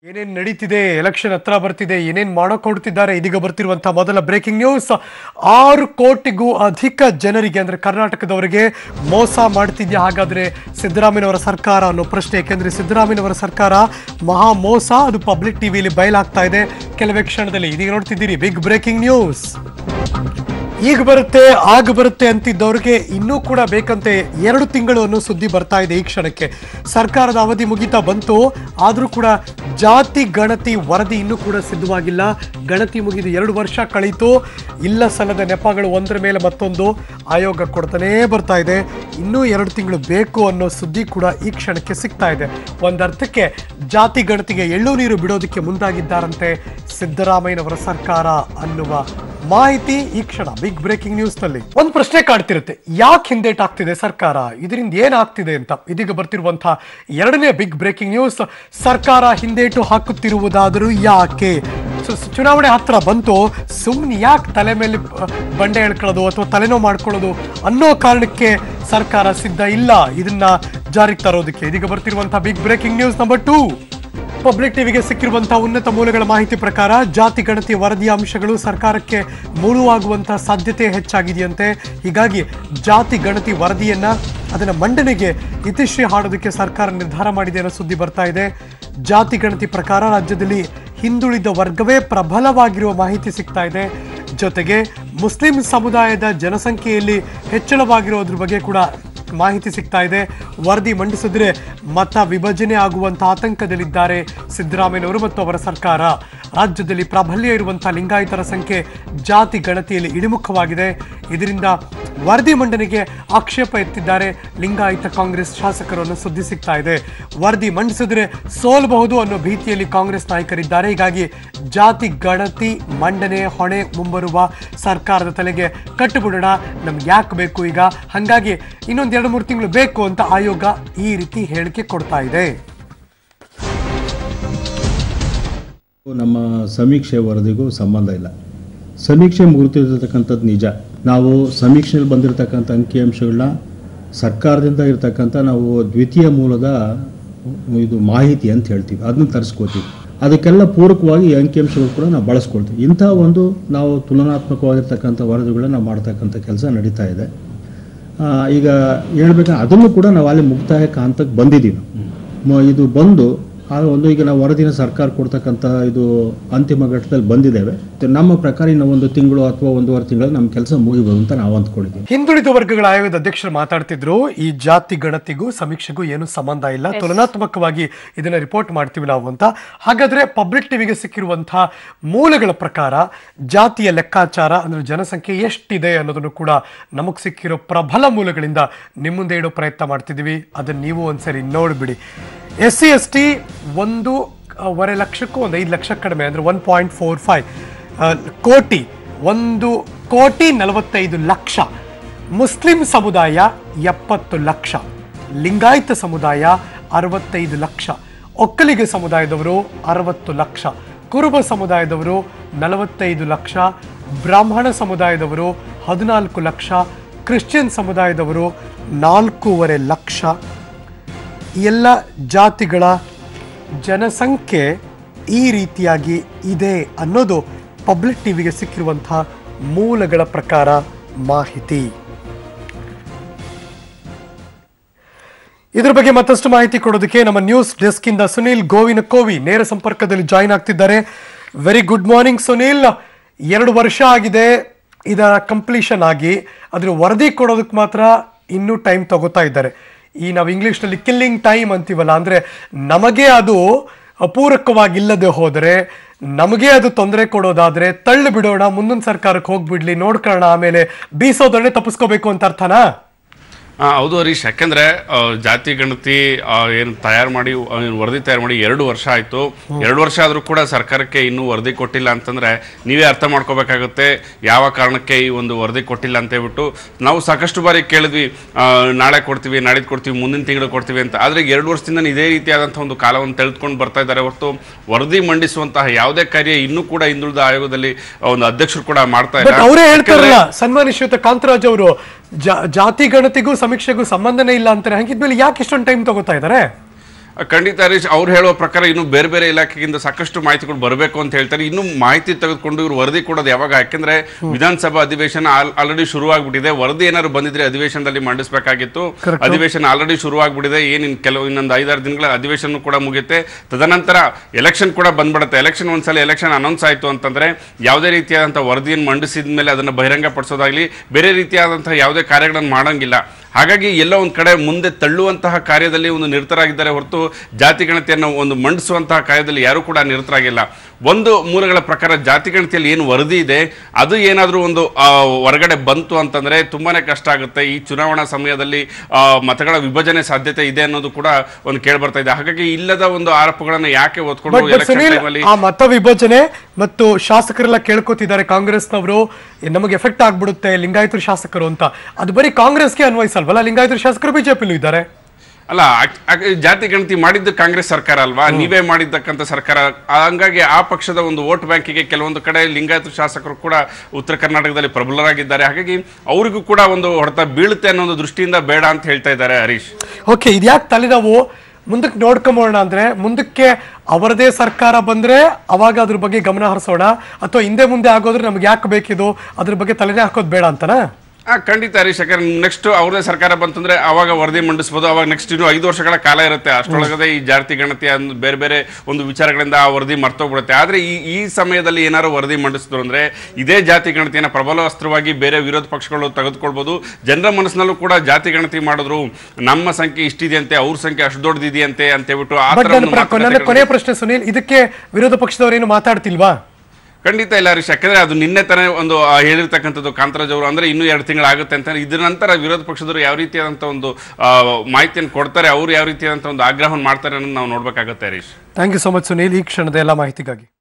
ಏನೇನ್ ನಡೀತಿದೆ ಎಲೆಕ್ಷನ್ ಹತ್ರ ಬರ್ತಿದೆ ಏನೇನ್ ಮಾಡೋಕ್ ಹೊರಡ್ತಿದ್ದಾರೆ ಇದೀಗ ಬರ್ತಿರುವಂತಹ ಮೊದಲ ಬ್ರೇಕಿಂಗ್ ನ್ಯೂಸ್ ಆರು ಕೋಟಿಗೂ ಅಧಿಕ ಜನರಿಗೆ ಅಂದ್ರೆ ಕರ್ನಾಟಕದವರಿಗೆ ಮೋಸ ಮಾಡ್ತಿದ್ಯಾ ಹಾಗಾದ್ರೆ ಸಿದ್ದರಾಮಯ್ಯನವರ ಸರ್ಕಾರ ಅನ್ನೋ ಪ್ರಶ್ನೆ ಯಾಕೆಂದ್ರೆ ಸಿದ್ದರಾಮಯ್ಯನವರ ಸರ್ಕಾರ ಮಹಾ ಮೋಸ ಅದು ಪಬ್ಲಿಕ್ ಟಿವಿಲಿ ಬಯಲಾಗ್ತಾ ಇದೆ ಕೆಲವೇ ಕ್ಷಣದಲ್ಲಿ ಇದೀಗ ನೋಡ್ತಿದ್ದೀರಿ ಬಿಗ್ ಬ್ರೇಕಿಂಗ್ ನ್ಯೂಸ್ ಈಗ ಬರುತ್ತೆ ಆಗ ಬರುತ್ತೆ ಅಂತಿದ್ದವ್ರಿಗೆ ಇನ್ನೂ ಕೂಡ ಬೇಕಂತೆ ಎರಡು ತಿಂಗಳು ಅನ್ನೋ ಸುದ್ದಿ ಬರ್ತಾ ಇದೆ ಈ ಕ್ಷಣಕ್ಕೆ ಸರ್ಕಾರದ ಅವಧಿ ಮುಗಿತಾ ಬಂತು ಆದರೂ ಕೂಡ ಜಾತಿ ಗಣತಿ ವರದಿ ಇನ್ನೂ ಕೂಡ ಸಿದ್ಧವಾಗಿಲ್ಲ ಗಣತಿ ಮುಗಿದು ಎರಡು ವರ್ಷ ಕಳೀತು ಇಲ್ಲ ಸಲ್ಲದ ನೆಪಗಳು ಒಂದರ ಮೇಲೆ ಮತ್ತೊಂದು ಆಯೋಗ ಕೊಡ್ತಾನೇ ಬರ್ತಾ ಇದೆ ಇನ್ನೂ ಎರಡು ತಿಂಗಳು ಬೇಕು ಅನ್ನೋ ಸುದ್ದಿ ಕೂಡ ಈ ಕ್ಷಣಕ್ಕೆ ಸಿಗ್ತಾ ಇದೆ ಒಂದರ್ಥಕ್ಕೆ ಜಾತಿ ಗಣತಿಗೆ ಎಳ್ಳು ನೀರು ಬಿಡೋದಕ್ಕೆ ಮುಂದಾಗಿದ್ದಾರಂತೆ ಸಿದ್ದರಾಮಯ್ಯನವರ ಸರ್ಕಾರ ಅನ್ನುವ ಮಾಹಿತಿ ಈ ಕ್ಷಣ ಬಿಗ್ ಬ್ರೇಕಿಂಗ್ ನ್ಯೂಸ್ ನಲ್ಲಿ ಒಂದು ಪ್ರಶ್ನೆ ಕಾಡ್ತಿರುತ್ತೆ ಯಾಕೆ ಹಿಂದೇಟ್ ಆಗ್ತಿದೆ ಸರ್ಕಾರ ಇದರಿಂದ ಏನಾಗ್ತಿದೆ ಅಂತ ಇದೀಗ ಬರ್ತಿರುವಂತಹ ಎರಡನೇ ಬಿಗ್ ಬ್ರೇಕಿಂಗ್ ನ್ಯೂಸ್ ಸರ್ಕಾರ ಹಿಂದೇಟು ಹಾಕುತ್ತಿರುವುದಾದರೂ ಯಾಕೆ ಚು- ಚುನಾವಣೆ ಹತ್ರ ಬಂತು ಸುಮ್ಮನೆ ಯಾಕೆ ತಲೆ ಮೇಲೆ ಬ- ಬಂಡೆ ಎಳ್ಕೊಳ್ಳೋದು ಅಥವಾ ತಲೆನೋವು ಮಾಡ್ಕೊಳ್ಳೋದು ಅನ್ನೋ ಕಾರಣಕ್ಕೆ ಸರ್ಕಾರ ಸಿದ್ಧ ಇಲ್ಲ ಇದನ್ನ ಜಾರಿಗೆ ತರೋದಕ್ಕೆ ಇದೀಗ ಬರ್ತಿರುವಂತಹ big breaking news number two public ಟಿವಿಗೆ ಸಿಕ್ಕಿರುವಂತಹ ಉನ್ನತ ಮೂಲಗಳ ಮಾಹಿತಿ ಪ್ರಕಾರ ಜಾತಿ ಗಣತಿ ವರದಿಯ ಅಂಶಗಳು ಸರ್ಕಾರಕ್ಕೆ ಮೂಲವಾಗುವಂತಹ ಸಾಧ್ಯತೆ ಹೆಚ್ಚಾಗಿದೆಯಂತೆ ಹೀಗಾಗಿ ಜಾತಿ ಗಣತಿ ವರದಿಯನ್ನ ಅದನ್ನ ಮಂಡನೆಗೆ ಇತಿಶ್ರೀ ಹಾಡೋದಕ್ಕೆ ಸರ್ಕಾರ ನಿರ್ಧಾರ ಮಾಡಿದೆ ಅನ್ನೋ ಸುದ್ದಿ ಬರ್ತಾ ಇದೆ ಜಾತಿ ಗಣತಿ ಪ್ರಕಾರ ರಾಜ್ಯದಲ್ಲಿ ಹಿಂದುಳಿದ ವರ್ಗವೇ ಪ್ರಬಲವಾಗಿರುವ ಮಾಹಿತಿ ಸಿಗ್ತಾ ಇದೆ ಜೊತೆಗೆ ಮುಸ್ಲಿಂ ಸಮುದಾಯದ ಜನಸಂಖ್ಯೆಯಲ್ಲಿ ಹೆಚ್ಚಳವಾಗಿರೋದ್ರ ಬಗ್ಗೆ ಕೂಡ ಮಾಹಿತಿ ಸಿಗ್ತಾ ಇದೆ ವರದಿ ಮಂಡಿಸಿದ್ರೆ ಮತ ವಿಭಜನೆ ಆಗುವಂತ ಆತಂಕದಲ್ಲಿದ್ದಾರೆ ಸಿದ್ದರಾಮಯ್ಯನವರು ಮತ್ತು ಅವರ ಸರ್ಕಾರ ರಾಜ್ಯದಲ್ಲಿ ಪ್ರಾಬಲ್ಯ ಇರುವಂತಹ ಲಿಂಗಾಯತರ ಸಂಖ್ಯೆ ಜಾತಿ ಗಣತಿಯಲ್ಲಿ ಇಳಿಮುಖವಾಗಿದೆ ಇದರಿಂದ ವರದಿ ಮಂಡನೆಗೆ ಆಕ್ಷೇಪ ಎತ್ತಿದ್ದಾರೆ ಲಿಂಗಾಯತ ಕಾಂಗ್ರೆಸ್ ಶಾಸಕರು ಅನ್ನೋ ಸುದ್ದಿ ಸಿಗ್ತಾ ಇದೆ ವರದಿ ಮಂಡಿಸಿದ್ರೆ ಸೋಲಬಹುದು ಅನ್ನೋ ಭೀತಿಯಲ್ಲಿ ಕಾಂಗ್ರೆಸ್ ನಾಯಕರಿದ್ದಾರೆ ಹೀಗಾಗಿ ಜಾತಿ ಗಣತಿ ಮಂಡನೆ ಹೊಣೆ ಮುಂಬರುವ ಸರ್ಕಾರದ ತಲೆಗೆ ಕಟ್ಟಿಬಿಡೋಣ ನಮ್ಗೆ ಯಾಕೆ ಬೇಕು ಈಗ ಹಾಗಾಗಿ ಇನ್ನೊಂದು ಎರಡು ಮೂರು ತಿಂಗಳು ಬೇಕು ಅಂತ ಆಯೋಗ ಈ ರೀತಿ ಹೇಳಿಕೆ ಕೊಡ್ತಾ ಇದೆ ನಮ್ಮ ಸಮೀಕ್ಷೆ ವರದಿಗೂ ಸಂಬಂಧ ಇಲ್ಲ ಸಮೀಕ್ಷೆ ಮುಗಿತಿರ್ತಕ್ಕಂಥದ್ದು ನಿಜ ನಾವು ಸಮೀಕ್ಷೆಯಲ್ಲಿ ಬಂದಿರತಕ್ಕಂಥ ಅಂಕಿಅಂಶಗಳನ್ನ ಸರ್ಕಾರದಿಂದ ಇರತಕ್ಕಂಥ ನಾವು ದ್ವಿತೀಯ ಮೂಲದ ಇದು ಮಾಹಿತಿ ಅಂತ ಹೇಳ್ತೀವಿ ಅದನ್ನ ತರಿಸ್ಕೋತೀವಿ ಅದಕ್ಕೆಲ್ಲ ಪೂರಕವಾಗಿ ಈ ಅಂಕಿಅಂಶಗಳು ಕೂಡ ನಾವು ಬಳಸ್ಕೊಳ್ತೀವಿ ಇಂಥ ಒಂದು ನಾವು ತುಲನಾತ್ಮಕವಾಗಿರ್ತಕ್ಕಂಥ ವರದಿಗಳನ್ನ ನಾವು ಮಾಡ್ತಕ್ಕಂಥ ಕೆಲಸ ನಡೀತಾ ಇದೆ ಆ, ಈಗ ಹೇಳ್ಬೇಕಂದ್ರೆ ಅದನ್ನು ಕೂಡ ನಾವು ಅಲ್ಲಿ ಮುಕ್ತಾಯಕ ಹಂತಕ್ಕೆ ಬಂದಿದ್ದೀವಿ ಮ- ಇದು ಬಂದು ಆ ಒಂದು ಈಗ ನಾವು ವರದಿನ ಸರ್ಕಾರ ಕೊಡ್ತಕ್ಕಂಥ ಇದು ಅಂತಿಮ ಘಟ್ಟದಲ್ಲಿ ಬಂದಿದ್ದೇವೆ ನಮ್ಮ ಪ್ರಕಾರ ಇನ್ನು ಒಂದು ತಿಂಗಳು ಅಥವಾ ಒಂದೂವರೆ ತಿಂಗಳು ನಮ್ಮ ಕೆಲಸ ಮುಗಿಬೋದು ಅಂತ ನಾವು ಅಂದ್ಕೊಂಡಿದ್ದೀವಿ ಹಿಂದುಳಿದ ವರ್ಗಗಳ ಆಯೋಗದ ಅಧ್ಯಕ್ಷರು ಮಾತಾಡ್ತಿದ್ರು ಈ ಜಾತಿ ಗಣತಿಗೂ ಸಮೀಕ್ಷೆಗೂ ಏನು ಸಂಬಂಧ ಇಲ್ಲ ತುಲನಾತ್ಮಕವಾಗಿ ಇದನ್ನ ರಿಪೋರ್ಟ್ ಮಾಡ್ತೀವಿ ನಾವು ಅಂತ ಹಾಗಾದ್ರೆ ಪಬ್ಲಿಕ್ ಟಿವಿಗೆ ಸಿಕ್ಕಿರುವಂತಹ ಮೂಲಗಳ ಪ್ರಕಾರ ಜಾತಿಯ ಲೆಕ್ಕಾಚಾರ ಅಂದ್ರೆ ಜನಸಂಖ್ಯೆ ಎಷ್ಟಿದೆ ಅನ್ನೋದನ್ನು ಕೂಡ ನಮಗ್ ಸಿಕ್ಕಿರೋ ಪ್ರಬಲ ಮೂಲಗಳಿಂದ ನಿಮ್ಮ ಮುಂದೆ ಇಡೋ ಪ್ರಯತ್ನ ಮಾಡ್ತಿದೀವಿ ಅದನ್ನ ನೀವು ಒಂದ್ಸರಿ ನೋಡ್ಬಿಡಿ ಎಸ್ ಸಿ ಎಸ್ ಟಿ ಒಂದು ಆ, ವರೆ ಲಕ್ಷಕ್ಕೂ ಒಂದು ಐದು ಲಕ್ಷ ಕಡಿಮೆ ಅಂದ್ರೆ ಒನ್ ಪಾಯಿಂಟ್ ಫೋರ್ ಫೈವ್ ಕೋಟಿ ಒಂದು ಕೋಟಿ ನಲವತ್ತೈದು ಲಕ್ಷ ಮುಸ್ಲಿಂ ಸಮುದಾಯ ಎಪ್ಪತ್ತು ಲಕ್ಷ ಲಿಂಗಾಯತ ಸಮುದಾಯ ಅರವತ್ತೈದು ಲಕ್ಷ ಒಕ್ಕಲಿಗ ಸಮುದಾಯದವರು ಅರವತ್ತು ಲಕ್ಷ ಕುರುಬ ಸಮುದಾಯದವರು ನಲವತ್ತೈದು ಲಕ್ಷ ಬ್ರಾಹ್ಮಣ ಸಮುದಾಯದವರು ಹದಿನಾಲ್ಕು ಲಕ್ಷ ಕ್ರಿಶ್ಚಿಯನ್ ಸಮುದಾಯದವರು ನಾಲ್ಕೂವರೆ ಲಕ್ಷ ಈ ಎಲ್ಲ ಜಾತಿಗಳ ಜನಸಂಖ್ಯೆ ಈ ರೀತಿಯಾಗಿ ಇದೆ ಅನ್ನೋದು ಪಬ್ಲಿಕ್ ಟಿವಿಗೆ ಸಿಕ್ಕಿರುವಂತಹ ಮೂಲಗಳ ಪ್ರಕಾರ ಮಾಹಿತಿ ಇದ್ರ ಬಗ್ಗೆ ಮತ್ತಷ್ಟು ಮಾಹಿತಿ ಕೊಡೋದಕ್ಕೆ ನಮ್ಮ ನ್ಯೂಸ್ ಡೆಸ್ಕ್ ಇಂದ ಸುನೀಲ್ ಗೋವಿನ ಕೋವಿ ನೇರ ಸಂಪರ್ಕದಲ್ಲಿ ಜಾಯಿನ್ ಆಗ್ತಿದ್ದಾರೆ ವೆರಿ ಗುಡ್ ಮಾರ್ನಿಂಗ್ ಸುನೀಲ್ ಎರಡು ವರ್ಷ ಆಗಿದೆ ಇದರ ಕಂಪ್ಲೀಷನ್ ಆಗಿ ಅದ್ರ ವರದಿ ಕೊಡೋದಕ್ಕೆ ಮಾತ್ರ ಇನ್ನೂ ಟೈಮ್ ತಗೋತಾ ಇದ್ದಾರೆ ಈ ನಾವು ಇಂಗ್ಲಿಷ್ನಲ್ಲಿ ಕಿಲ್ಲಿಂಗ್ ಟೈಮ್ ಅಂತೀವಲ್ಲ ಅಂದ್ರೆ ನಮಗೆ ಅದು ಅಪೂರಕವಾಗಿಲ್ಲದೆ ಹೋದರೆ ನಮಗೆ ಅದು ತೊಂದರೆ ಕೊಡೋದಾದ್ರೆ ತಳ್ಳು ಬಿಡೋಣ ಮುಂದಿನ ಸರ್ಕಾರಕ್ಕೆ ಹೋಗ್ಬಿಡ್ಲಿ ನೋಡ್ಕೊಳ್ಳೋಣ ಆಮೇಲೆ ಬೀಸೋದನ್ನೇ ತಪ್ಪಿಸ್ಕೋಬೇಕು ಅಂತ ಅರ್ಥನಾ ಆ, ಹೌದು ಹರೀಶ್ ಯಾಕೆಂದ್ರೆ ಆ, ಜಾತಿ ಗಣತಿ ಏನು ತಯಾರು ಮಾಡಿ ಆ, ಏನ್ ವರದಿ ತಯಾರು ಮಾಡಿ ಎರಡು ವರ್ಷ ಆಯ್ತು ಎರಡು ವರ್ಷ ಆದ್ರೂ ಕೂಡ ಸರ್ಕಾರಕ್ಕೆ ಇನ್ನೂ ವರದಿ ಕೊಟ್ಟಿಲ್ಲ ಅಂತಂದ್ರೆ ನೀವೇ ಅರ್ಥ ಮಾಡ್ಕೋಬೇಕಾಗುತ್ತೆ ಯಾವ ಕಾರಣಕ್ಕೆ ಈ ಒಂದು ವರದಿ ಕೊಟ್ಟಿಲ್ಲ ಅಂತ ಹೇಳ್ಬಿಟ್ಟು ನಾವು ಸಾಕಷ್ಟು ಬಾರಿ ಕೇಳಿದ್ವಿ ಆ, ನಾಳೆ ಕೊಡ್ತೀವಿ ನಾಡಿದ್ದು ಕೊಡ್ತೀವಿ ಮುಂದಿನ ತಿಂಗಳು ಕೊಡ್ತೀವಿ ಅಂತ ಆದ್ರೆ ಎರಡು ವರ್ಷದಿಂದ ಇದೇ ರೀತಿಯಾದಂತಹ ಒಂದು ಕಾಲವನ್ನು ತೆಗೆದುಕೊಂಡು ಬರ್ತಾ ಇದ್ದಾರೆ ಹೊರತು ವರದಿ ಮಂಡಿಸುವಂತಹ ಯಾವುದೇ ಕಾರ್ಯ ಇನ್ನೂ ಕೂಡ ಹಿಂದುಳಿದ ಆಯೋಗದಲ್ಲಿ ಒಂದು ಅಧ್ಯಕ್ಷರು ಕೂಡ ಮಾಡ್ತಾ ಬಟ್ ಅವರೇ ಇಲ್ಲ ಹೇಳ್ತಾರಲ್ಲ ಸನ್ಮಾನಿಶ್ಚಿತ ಕಾಂತರಾಜ್ ಅವರು ಜಾತಿ ಗಣತಿಗೂ ಸಮೀಕ್ಷೆಗೂ ಸಂಬಂಧನೇ ಇಲ್ಲ ಅಂತಾರೆ ಹಂಗಿದ್ಮೇಲೆ ಯಾಕೆ ಇಷ್ಟೊಂದು ಟೈಮ್ ತಗೋತಾ ಇದ್ದಾರೆ ಖಂಡಿತ ಹರೀಶ್ ಅವ್ರು ಹೇಳುವ ಪ್ರಕಾರ ಇನ್ನು ಬೇರೆ ಬೇರೆ ಇಲಾಖೆಗಿಂದ ಸಾಕಷ್ಟು ಮಾಹಿತಿಗಳು ಬರಬೇಕು ಅಂತ ಹೇಳ್ತಾರೆ ಇನ್ನು ಮಾಹಿತಿ ತೆಗೆದುಕೊಂಡು ಇವ್ರು ವರದಿ ಕೊಡೋದು ಯಾವಾಗ ಯಾಕೆಂದ್ರೆ ವಿಧಾನಸಭಾ ಅಧಿವೇಶನ ಆಲ್ರೆಡಿ ಶುರುವಾಗ್ಬಿಟ್ಟಿದೆ ವರದಿ ಏನಾದ್ರು ಬಂದಿದ್ರೆ ಅಧಿವೇಶನದಲ್ಲಿ ಮಂಡಿಸಬೇಕಾಗಿತ್ತು Correct. ಅಧಿವೇಶನ ಆಲ್ರೆಡಿ ಶುರುವಾಗ್ಬಿಟ್ಟಿದೆ ಏನ್ ಇನ್ ಕೆಲವು ಇನ್ನೊಂದು ಐದಾರು ದಿನಗಳ ಅಧಿವೇಶನ ಕೂಡ ಮುಗಿಯುತ್ತೆ ತದನಂತರ ಎಲೆಕ್ಷನ್ ಕೂಡ ಬಂದ್ಬಿಡುತ್ತೆ ಎಲೆಕ್ಷನ್ ಒಂದ್ಸಲ ಎಲೆಕ್ಷನ್ ಅನೌನ್ಸ್ ಆಯ್ತು ಅಂತಂದ್ರೆ ಯಾವುದೇ ರೀತಿಯಾದಂತಹ ವರದಿಯನ್ನು ಮಂಡಿಸಿದ ಮೇಲೆ ಅದನ್ನು ಬಹಿರಂಗ ಪಡಿಸೋದಾಗ್ಲಿ ಬೇರೆ ರೀತಿಯಾದಂತಹ ಯಾವುದೇ ಕಾರ್ಯಗಳನ್ನು ಮಾಡಂಗಿಲ್ಲ ಹಾಗಾಗಿ ಎಲ್ಲೋ ಒಂದು ಕಡೆ ಮುಂದೆ ತಳ್ಳುವಂತಹ ಕಾರ್ಯದಲ್ಲಿ ಒಂದು ನಿರತರಾಗಿದ್ದಾರೆ ಹೊರತು ಜಾತಿ ಗಣತಿಯನ್ನು ಒಂದು ಮಂಡಿಸುವಂತಹ ಕಾರ್ಯದಲ್ಲಿ ಯಾರೂ ಕೂಡ ನಿರತರಾಗಿಲ್ಲ ಒಂದು ಮೂಲಗಳ ಪ್ರಕಾರ ಜಾತಿ ಗಣತಿಯಲ್ಲಿ ಏನು ವರದಿ ಇದೆ ಅದು ಏನಾದರೂ ಒಂದು ಆ, ಹೊರಗಡೆ ಬಂತು ಅಂತಂದ್ರೆ ತುಂಬಾನೇ ಕಷ್ಟ ಆಗುತ್ತೆ ಈ ಚುನಾವಣಾ ಸಮಯದಲ್ಲಿ ಆ, ಮತಗಳ ವಿಭಜನೆ ಸಾಧ್ಯತೆ ಇದೆ ಅನ್ನೋದು ಕೂಡ ಒಂದು ಕೇಳಿ ಬರ್ತಾ ಇದೆ ಹಾಗಾಗಿ ಇಲ್ಲದ ಒಂದು ಆರೋಪಗಳನ್ನು ಯಾಕೆ ಹೊತ್ಕೊಂಡು ಬಟ್ ಬಟ್ ಎಲೆಕ್ಷನ್ ಸುನೀಲ್ ಟೈಮಲ್ಲಿ ಆ ಮತ ವಿಭಜನೆ ಮತ್ತು ಶಾಸಕರೆಲ್ಲ ಕೇಳ್ಕೊತಿದ್ದಾರೆ ಕಾಂಗ್ರೆಸ್ನವರು "ಏ, ನಮಗೆ ಎಫೆಕ್ಟ್ ಆಗ್ಬಿಡುತ್ತೆ ಲಿಂಗಾಯತರು ಶಾಸಕರು ಅಂತ ಅದು ಬರೀ ಕಾಂಗ್ರೆಸ್ಗೆ ಅನ್ವಯಿಸಲ್ವಲ್ಲ ಲಿಂಗಾಯತರು ಶಾಸಕರು ಬಿಜೆಪಿಲೂ ಇದ್ದಾರೆ ಅಲ್ಲ ಆಕ್- ಆಕ್- ಜಾತಿ ಗಣತಿ ಮಾಡಿದ್ದು ಕಾಂಗ್ರೆಸ್ ಸರ್ಕಾರ ಅಲ್ವಾ ನೀವೇ ಮಾಡಿದ್ದಕ್ಕಂಥ ಸರ್ಕಾರ ಹಂಗಾಗಿ ಆ ಪಕ್ಷದ ಒಂದು ವೋಟ್ ಬ್ಯಾಂಕಿಗೆ ಕೆಲವೊಂದು ಕಡೆ ಲಿಂಗಾಯತ ಶಾಸಕರು ಕೂಡ ಉತ್ತರ ಕರ್ನಾಟಕದಲ್ಲಿ ಪ್ರಬಲರಾಗಿದ್ದಾರೆ ಹಾಗಾಗಿ ಅವರಿಗೂ ಕೂಡ ಒಂದು ಹೊಡೆತ ಬೀಳುತ್ತೆ ಅನ್ನೋ ಒಂದು ದೃಷ್ಟಿಯಿಂದ ಬೇಡ ಅಂತ ಹೇಳ್ತಾ ಇದ್ದಾರೆ ಹರೀಶ್ ಓಕೆ ಇದ್ಯಾಕೆ ತಲೆನೋವು ಮುಂದಕ್ಕೆ ನೋಡ್ಕೊಂಬೋಣ ಅಂದ್ರೆ ಮುಂದಕ್ಕೆ ಅವರದೇ ಸರ್ಕಾರ ಬಂದ್ರೆ ಅವಾಗ ಅದ್ರ ಬಗ್ಗೆ ಗಮನ ಹರಿಸೋಣ ಅಥವಾ ಹಿಂದೆ ಮುಂದೆ ಆಗೋದ್ರೆ ನಮ್ಗೆ ಯಾಕೆ ಬೇಕಿದು ಅದ್ರ ಬಗ್ಗೆ ತಲೆನೇ ಹಾಕೋದು ಬೇಡ ಅಂತನಾ ಆ ಖಂಡಿತ ಹರೀಶ್ ಯಾಕಂದ್ರೆ ನೆಕ್ಸ್ಟ್ ಅವ್ರದೇ ಸರ್ಕಾರ ಬಂತಂದ್ರೆ ಅವಾಗ ವರದಿ ಮಂಡಿಸ್ಬೋದು ಅವಾಗ ನೆಕ್ಸ್ಟ್ ಇನ್ನು ಐದು ವರ್ಷಗಳ ಕಾಲ ಇರುತ್ತೆ ಅಷ್ಟೊಳಗದೆ ಈ ಜಾತಿ ಗಣತಿ ಅಂದ್ ಬೇರೆ ಬೇರೆ ಒಂದು ವಿಚಾರಗಳಿಂದ ಆ ವರದಿ ಮರ್ತೋಗ್ಬಿಡುತ್ತೆ ಆದ್ರೆ ಈ ಈ ಸಮಯದಲ್ಲಿ ಏನಾದ್ರು ವರದಿ ಮಂಡಿಸಿದ್ರು ಅಂದ್ರೆ ಇದೇ ಜಾತಿ ಗಣತಿಯನ್ನ ಪ್ರಬಲ ಅಸ್ತ್ರವಾಗಿ ಬೇರೆ ವಿರೋಧ ಪಕ್ಷಗಳು ತೆಗೆದುಕೊಳ್ಬೋದು ಜನರ ಮನಸ್ಸಿನಲ್ಲೂ ಕೂಡ ಜಾತಿ ಗಣತಿ ಮಾಡಿದ್ರು ನಮ್ಮ ಸಂಖ್ಯೆ ಇಷ್ಟಿದೆಯಂತೆ ಅವ್ರ ಸಂಖ್ಯೆ ಅಷ್ಟು ದೊಡ್ಡದಿದೆಯಂತೆ ಅಂತ ಹೇಳ್ಬಿಟ್ಟು ಆ ಬಟ್ ಥರ ನನ್ನ ಒಂದು ಪ್ರ- ನನ್ನ ಮಾತುಕತೆಗಳು- ಕೊನೆಯ ಪ್ರಶ್ನೆ ಸುನೀಲ್ ಇದಕ್ಕೆ ವಿರೋಧ ಪಕ್ಷದವರು ಏನು ಮಾತಾಡ್ತಿಲ್ವಾ ಖಂಡಿತ ಇಲ್ಲ ಹರೀಶ್ ಯಾಕಂದ್ರೆ ಅದು ನಿನ್ನೆ ತಾನೇ ಒಂದು ಆ, ಹೇಳಿರ್ತಕ್ಕಂಥದ್ದು ಕಾಂತರಾಜ್ ಅವರು ಅಂದ್ರೆ ಇನ್ನೂ ಎರಡು ತಿಂಗಳಾಗುತ್ತೆ ಅಂತ ಇದ್ರ ನಂತರ ವಿರೋಧ ಪಕ್ಷದವರು ಯಾವ ರೀತಿಯಾದಂಥ ಒಂದು ಆ, ಮಾಹಿತಿಯನ್ನು ಕೊಡ್ತಾರೆ ಅವ್ರು ಯಾವ ರೀತಿಯಾದಂಥ ಒಂದು ಆಗ್ರಹವನ್ನು ಮಾಡ್ತಾರೆ ಅನ್ನೋದು ನಾವು ನೋಡ್ಬೇಕಾಗತ್ತೆ Harish thank you so much Sunil ಈ ಕ್ಷಣದ ಎಲ್ಲ ಮಾಹಿತಿಗಾಗಿ